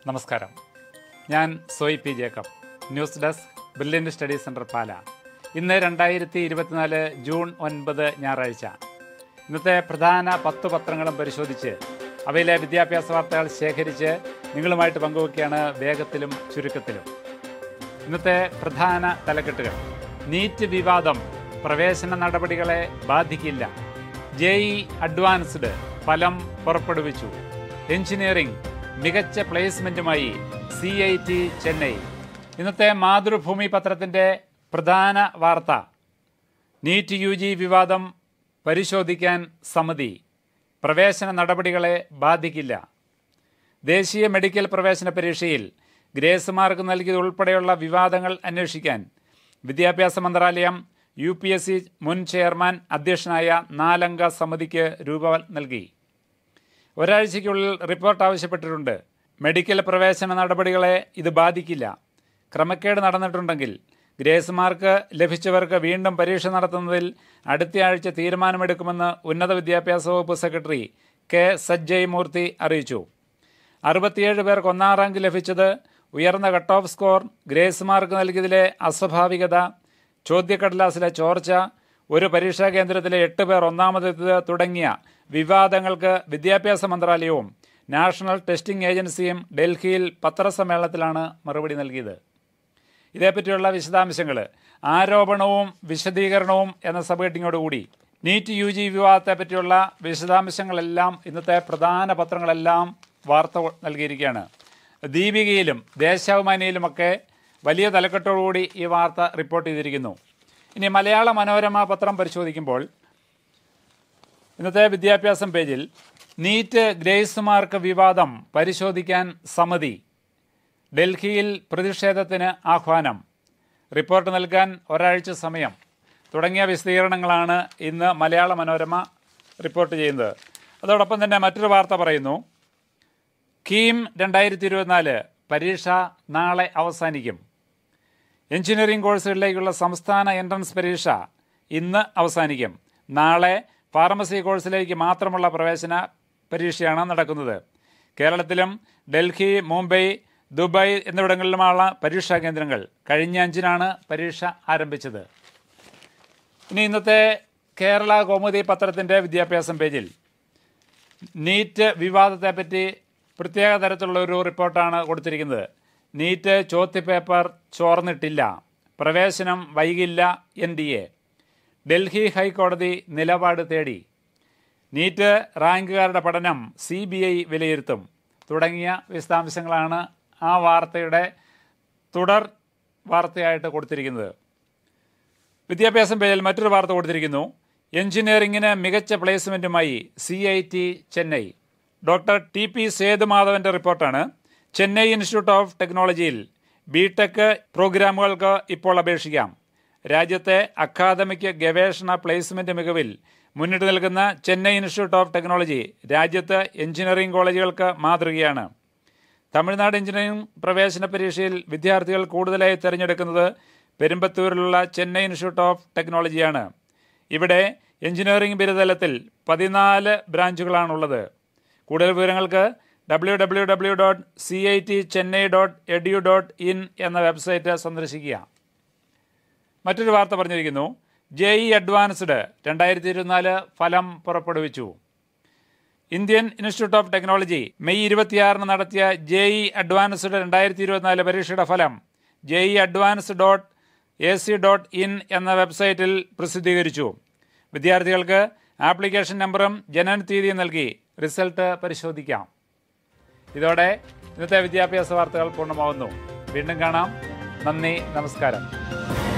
നമസ്കാരം ഞാൻ Soyi P Jacob news desk brilliant study centre Pala ഇന്ന് രണ്ടായിരത്തി ഇരുപത്തിനാല് ജൂൺ ഒൻപത് ഞായറാഴ്ച ഇന്നത്തെ പ്രധാന പത്ത് പത്രങ്ങളും പരിശോധിച്ച് അവയിലെ വിദ്യാഭ്യാസ വാർത്തകൾ ശേഖരിച്ച് നിങ്ങളുമായിട്ട് പങ്കുവയ്ക്കുകയാണ് വേഗത്തിലും ചുരുക്കത്തിലും ഇന്നത്തെ പ്രധാന തലക്കെട്ടുകൾ നീറ്റ് വിവാദം പ്രവേശന നടപടികളെ ബാധിക്കില്ല ജെ ഇ അഡ്വാൻസ്ഡ് ഫലം പുറപ്പെടുവിച്ചു എഞ്ചിനീയറിംഗ് മികച്ച പ്ലേസ്മെന്റുമായി സി ഐ ടി ചെന്നൈ ഇന്നത്തെ മാതൃഭൂമി പത്രത്തിന്റെ പ്രധാന വാർത്ത നീറ്റ് യു ജി വിവാദം പരിശോധിക്കാൻ സമിതി പ്രവേശന നടപടികളെ ബാധിക്കില്ല ദേശീയ മെഡിക്കൽ പ്രവേശന പരീക്ഷയിൽ ഗ്രേസ് മാർക്ക് നൽകിയത് ഉൾപ്പെടെയുള്ള വിവാദങ്ങൾ അന്വേഷിക്കാൻ വിദ്യാഭ്യാസ മന്ത്രാലയം യു പി എസ് സി മുൻ ചെയർമാൻ അധ്യക്ഷനായ നാലംഗ സമിതിക്ക് രൂപ നൽകി ഒരാഴ്ചയ്ക്കുള്ളിൽ റിപ്പോർട്ട് ആവശ്യപ്പെട്ടിട്ടുണ്ട് മെഡിക്കൽ പ്രവേശന നടപടികളെ ഇത് ബാധിക്കില്ല ക്രമക്കേട് നടന്നിട്ടുണ്ടെങ്കിൽ ഗ്രേസ് മാർക്ക് ലഭിച്ചവർക്ക് വീണ്ടും പരീക്ഷ നടത്തുന്നതിൽ അടുത്തയാഴ്ച തീരുമാനമെടുക്കുമെന്ന് ഉന്നത വിദ്യാഭ്യാസ വകുപ്പ് സെക്രട്ടറി കെ സജ്ജയ് മൂർത്തി അറിയിച്ചു അറുപത്തിയേഴ് പേർക്ക് ഒന്നാം റാങ്ക് ലഭിച്ചത് ഉയർന്ന cut off score grace mark നൽകിയതിലെ അസ്വാഭാവികത ചോദ്യക്കടലാസിലെ ചോർച്ച ഒരു പരീക്ഷാ കേന്ദ്രത്തിലെ എട്ട് പേർ ഒന്നാമതെത്തിയത് തുടങ്ങിയ വിവാദങ്ങൾക്ക് വിദ്യാഭ്യാസ മന്ത്രാലയവും നാഷണൽ ടെസ്റ്റിംഗ് ഏജൻസിയും ഡൽഹിയിൽ പത്രസമ്മേളനത്തിലാണ് മറുപടി നൽകിയത് ഇതേപ്പറ്റിയുള്ള വിശദാംശങ്ങൾ ആരോപണവും വിശദീകരണവും എന്ന സബ് ഹെഡിങ്ങോടുകൂടി നീറ്റ് യു ജി വിവാദത്തെ പറ്റിയുള്ള വിശദാംശങ്ങളെല്ലാം ഇന്നത്തെ പ്രധാന പത്രങ്ങളെല്ലാം വാർത്ത നൽകിയിരിക്കുകയാണ് ദീപികയിലും ദേശാഭിമാനിയിലുമൊക്കെ വലിയ തലക്കെട്ടോടുകൂടി ഈ വാർത്ത റിപ്പോർട്ട് ചെയ്തിരിക്കുന്നു ഇനി മലയാള മനോരമ പത്രം പരിശോധിക്കുമ്പോൾ ഇന്നത്തെ വിദ്യാഭ്യാസം പേജിൽ നീറ്റ് ഗ്രേസ് മാർക്ക് വിവാദം പരിശോധിക്കാൻ സമിതി ഡൽഹിയിൽ പ്രതിഷേധത്തിന് ആഹ്വാനം റിപ്പോർട്ട് നൽകാൻ ഒരാഴ്ച സമയം തുടങ്ങിയ വിശദീകരണങ്ങളാണ് ഇന്ന് മലയാള മനോരമ റിപ്പോർട്ട് ചെയ്യുന്നത് അതോടൊപ്പം തന്നെ മറ്റൊരു വാർത്ത പറയുന്നു കീം രണ്ടായിരത്തി ഇരുപത്തിനാല് പരീക്ഷ നാളെ അവസാനിക്കും എഞ്ചിനീയറിംഗ് കോഴ്സുകളിലേക്കുള്ള സംസ്ഥാന എൻട്രൻസ് പരീക്ഷ ഇന്ന് അവസാനിക്കും നാളെ ഫാർമസി കോഴ്സിലേക്ക് മാത്രമുള്ള പ്രവേശന പരീക്ഷയാണ് നടക്കുന്നത് കേരളത്തിലും ഡൽഹി മുംബൈ ദുബായ് എന്നിവിടങ്ങളിലുമുള്ള പരീക്ഷാ കേന്ദ്രങ്ങൾ കഴിഞ്ഞ അഞ്ചിനാണ് പരീക്ഷ ആരംഭിച്ചത് ഇനി ഇന്നത്തെ കേരള കൗമുദി പത്രത്തിൻ്റെ വിദ്യാഭ്യാസം പേജിൽ നീറ്റ് വിവാദത്തെപ്പറ്റി പ്രത്യേക തരത്തിലുള്ള ഒരു റിപ്പോർട്ടാണ് കൊടുത്തിരിക്കുന്നത് നീറ്റ് ചോദ്യപേപ്പർ ചോർന്നിട്ടില്ല പ്രവേശനം വൈകില്ല എൻ ഡി എ ഡൽഹി ഹൈക്കോടതി നിലപാട് തേടി നീറ്റ് റാങ്കുകാരുടെ പഠനം സി ബി ഐ വിലയിരുത്തും തുടങ്ങിയ വിശദാംശങ്ങളാണ് ആ വാർത്തയുടെ തുടർ വാർത്തയായിട്ട് കൊടുത്തിരിക്കുന്നത് വിദ്യാഭ്യാസം പേജിൽ മറ്റൊരു വാർത്ത കൊടുത്തിരിക്കുന്നു എഞ്ചിനീയറിംഗിന് മികച്ച പ്ലേസ്മെന്റുമായി C I T Chennai doctor T P സേതുമാധവന്റെ റിപ്പോർട്ടാണ് ചെന്നൈ ഇൻസ്റ്റിറ്റ്യൂട്ട് ഓഫ് ടെക്നോളജിയിൽ ബി ടെക് പ്രോഗ്രാമുകൾക്ക് ഇപ്പോൾ അപേക്ഷിക്കാം രാജ്യത്തെ അക്കാദമിക് ഗവേഷണ പ്ലേസ്മെന്റ് മികവിൽ മുന്നിട്ട് നിൽക്കുന്ന ചെന്നൈ ഇൻസ്റ്റിറ്റ്യൂട്ട് ഓഫ് ടെക്നോളജി രാജ്യത്ത് എഞ്ചിനീയറിംഗ് കോളേജുകൾക്ക് മാതൃകയാണ് തമിഴ്നാട് എഞ്ചിനീയറിംഗ് പ്രവേശന പരീക്ഷയിൽ വിദ്യാർത്ഥികൾ കൂടുതലായി തിരഞ്ഞെടുക്കുന്നത് പെരുമ്പത്തൂരിലുള്ള ചെന്നൈ ഇൻസ്റ്റിറ്റ്യൂട്ട് ഓഫ് ടെക്നോളജിയാണ് ഇവിടെ എഞ്ചിനീയറിംഗ് ബിരുദതലത്തിൽ പതിനാല് ബ്രാഞ്ചുകളാണുള്ളത് കൂടുതൽ വിവരങ്ങൾക്ക് W W W dot C I T Chennai dot edu dot in എന്ന വെബ്സൈറ്റ് സന്ദർശിക്കുക മറ്റൊരു വാർത്ത പറഞ്ഞിരിക്കുന്നു ജെ ഇ അഡ്വാൻസ്ഡ് രണ്ടായിരത്തി ഇരുപത്തിനാല് ഫലം പുറപ്പെടുവിച്ചു Indian institute of technology May ഇരുപത്തിയാറിന് നടത്തിയ ജെ ഇ അഡ്വാൻസ്ഡ് രണ്ടായിരത്തി ഇരുപത്തിനാല് പരീക്ഷയുടെ ഫലം J E advance dot A C dot in എന്ന വെബ്സൈറ്റിൽ പ്രസിദ്ധീകരിച്ചു വിദ്യാർത്ഥികൾക്ക് ആപ്ലിക്കേഷൻ നമ്പറും ജനന തീയതിയും നൽകി റിസൾട്ട് പരിശോധിക്കാം ഇതോടെ ഇന്നത്തെ വിദ്യാഭ്യാസ വാർത്തകൾ പൂർണ്ണമാവുന്നു വീണ്ടും കാണാം നന്ദി നമസ്കാരം